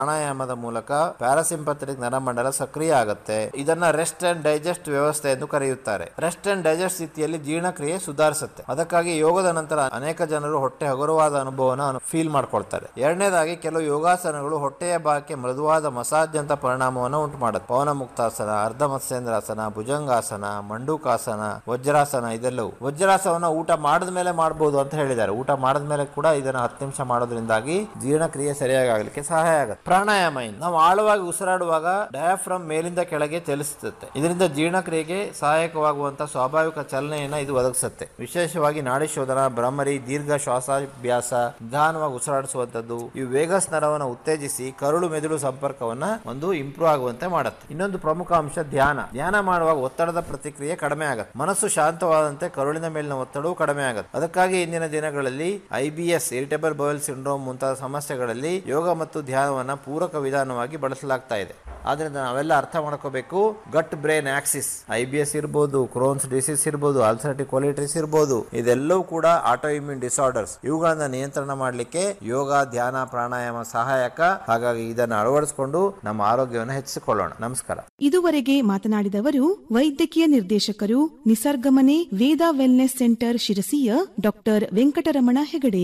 ಪ್ರಾಣಾಯಾಮದ ಮೂಲಕ ಪ್ಯಾರಾಸಿಂಪಥೆಟಿಕ್ ನರಮಂಡಲ ಸಕ್ರಿಯ ಆಗುತ್ತೆ ಇದನ್ನ ರೆಸ್ಟ್ ಅಂಡ್ ಡೈಜೆಸ್ಟ್ ವ್ಯವಸ್ಥೆ ಎಂದು ಕರೆಯುತ್ತಾರೆ ರೆಸ್ಟ್ ಅಂಡ್ ಡೈಜೆಸ್ಟ್ ಸ್ಥಿತಿಯಲ್ಲಿ ಜೀರ್ಣಕ್ರಿಯೆ ಸುಧಾರಿಸುತ್ತೆ ಅದಕ್ಕಾಗಿ ಯೋಗದ ನಂತರ ಅನೇಕ ಜನರು ಹೊಟ್ಟೆ ಹಗುರವಾದ ಅನುಭವನ ಫೀಲ್ ಮಾಡ್ಕೊಳ್ತಾರೆ ಎರಡನೇದಾಗಿ ಕೆಲವು ಯೋಗಾಸನಗಳು ಹೊಟ್ಟೆಯ ಭಾಗಕ್ಕೆ ಮೃದುವಾದ ಮಸಾಜ್ ಅಂತ ಪರಿಣಾಮವನ್ನು ಉಂಟು ಮಾಡುತ್ತೆ ಪವನ ಮುಕ್ತಾಸನ ಅರ್ಧ ಮತ್ಸ್ಯೇಂದ್ರಾಸನ ಭುಜಂಗಾಸನ ಮಂಡೂಕಾಸನ ವಜ್ರಾಸನ ಇದೆಲ್ಲವು ವಜ್ರಾಸನ ಊಟ ಮಾಡಿದ ಮೇಲೆ ಮಾಡಬಹುದು ಅಂತ ಹೇಳಿದ್ದಾರೆ ಊಟ ಮಾಡಿದ ಮೇಲೆ ಕೂಡ ಇದನ್ನ ಹತ್ತು ನಿಮಿಷ ಮಾಡೋದ್ರಿಂದಾಗಿ ಜೀರ್ಣಕ್ರಿಯೆ ಸರಿಯಾಗಿ ಆಗ್ಲಿಕ್ಕೆ ಸಹಾಯ ಆಗುತ್ತೆ ಪ್ರಾಣಾಯಾಮ ಏನು ನಾವು ಆಳವಾಗಿ ಉಸಿರಾಡುವಾಗ ಡಯಾಫ್ರಮ್ ಮೇಲಿಂದ ಕೆಳಗೆ ಚಲಿಸುತ್ತೆ ಇದರಿಂದ ಜೀರ್ಣಕ್ರಿಯೆಗೆ ಸಹಾಯಕವಾಗುವಂತ ಸ್ವಾಭಾವಿಕ ಚಲನೆಯನ್ನ ಇದು ಒದಗಿಸುತ್ತೆ ವಿಶೇಷವಾಗಿ ನಾಡಿ ಶೋಧನ ಭ್ರಮರಿ ದೀರ್ಘ ಶ್ವಾಸಾಭ್ಯಾಸ ನಿಧಾನವಾಗಿ ಉಸಿರಾಡಿಸುವಂತದ್ದು ಈ ವೇಗಸ್ ನರವನ್ನು ಉತ್ತೇಜಿಸಿ ಕರುಳು ಮೆದುಳು ಸಂಪರ್ಕವನ್ನ ಒಂದು ಇಂಪ್ರೂವ್ ಆಗುವಂತೆ ಮಾಡುತ್ತೆ ಇನ್ನೊಂದು ಪ್ರಮುಖ ಅಂಶ ಧ್ಯಾನ ಧ್ಯಾನ ಮಾಡುವಾಗ ಒತ್ತಡದ ಪ್ರತಿಕ್ರಿಯೆ ಕಡಿಮೆ ಆಗುತ್ತೆ ಮನಸ್ಸು ಶಾಂತವಾದಂತೆ ಕರುಳಿನ ಮೇಲಿನ ಒತ್ತಡವು ಕಡಿಮೆ ಆಗುತ್ತೆ ಅದಕ್ಕಾಗಿ ಇಂದಿನ ದಿನಗಳಲ್ಲಿ I B S irritable bowel syndrome ಮುಂತಾದ ಸಮಸ್ಯೆಗಳಲ್ಲಿ ಯೋಗ ಮತ್ತು ಧ್ಯಾನವನ್ನ ಪೂರಕ ವಿಧಾನವಾಗಿ ಬಳಸಲಾಗ್ತಾ ಇದೆ ಆದ್ರಿಂದ ನಾವೆಲ್ಲ ಅರ್ಥ ಮಾಡ್ಕೋಬೇಕು gut brain axis I B S ಇರ್ಬೋದು ಕ್ರೋನ್ಸ್ ಡಿಸೀಸ್ ಇರ್ಬೋದು ಅಲ್ಸರ್ಟಿವ್ ಕೊಲಿಟ್ರಿಸ್ ಇರ್ಬೋದು ಇದೆಲ್ಲವೂ ಕೂಡ ಆಟೋ ಇಮ್ಯೂನ್ ಡಿಸಾರ್ಡರ್ಸ್ ಇವುಗಳನ್ನ ನಿಯಂತ್ರಣ ಮಾಡಲಿಕ್ಕೆ ಯೋಗ ಧ್ಯಾನ ಪ್ರಾಣಾಯಾಮ ಸಹಾಯಕ ಹಾಗಾಗಿ ಇದನ್ನು ಅಳವಡಿಸಿಕೊಂಡು ನಮ್ಮ ಆರೋಗ್ಯವನ್ನು ಹೆಚ್ಚಿಸಿಕೊಳ್ಳೋಣ ನಮಸ್ಕಾರ ಇದುವರೆಗೆ ಮಾತನಾಡಿದವರು ವೈದ್ಯಕೀಯ ನಿರ್ದೇಶಕರು ನಿಸರ್ಗಮನೆ ವೇದ ವೆಲ್ನೆಸ್ ಸೆಂಟರ್ ಶಿರಸಿಯ ಡಾಕ್ಟರ್ ವೆಂಕಟರಮಣ ಹೆಗಡೆ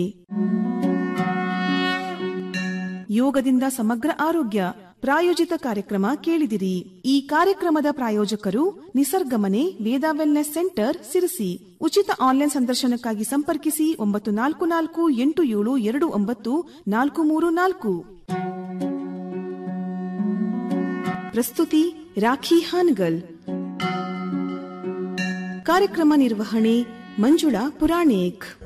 ಯೋಗದಿಂದ ಸಮಗ್ರ ಆರೋಗ್ಯ ಪ್ರಾಯೋಜಿತ ಕಾರ್ಯಕ್ರಮ ಕೇಳಿದಿರಿ ಈ ಕಾರ್ಯಕ್ರಮದ ಪ್ರಾಯೋಜಕರು ನಿಸರ್ಗಮನೆ ವೇದ ವೆಲ್ನೆಸ್ ಸೆಂಟರ್ ಸಿರಿಸಿ ಉಚಿತ ಆನ್ಲೈನ್ ಸಂದರ್ಶನಕ್ಕಾಗಿ ಸಂಪರ್ಕಿಸಿ ಒಂಬತ್ತು ನಾಲ್ಕು ನಾಲ್ಕು ಎಂಟು ಏಳು ಎರಡು ಒಂಬತ್ತು ನಾಲ್ಕು ಮೂರು ನಾಲ್ಕು ಪ್ರಸ್ತುತಿ ರಾಖಿ ಹಾನಗಲ್ ಕಾರ್ಯಕ್ರಮ ನಿರ್ವಹಣೆ ಮಂಜುಳಾ ಪುರಾಣಿಕ್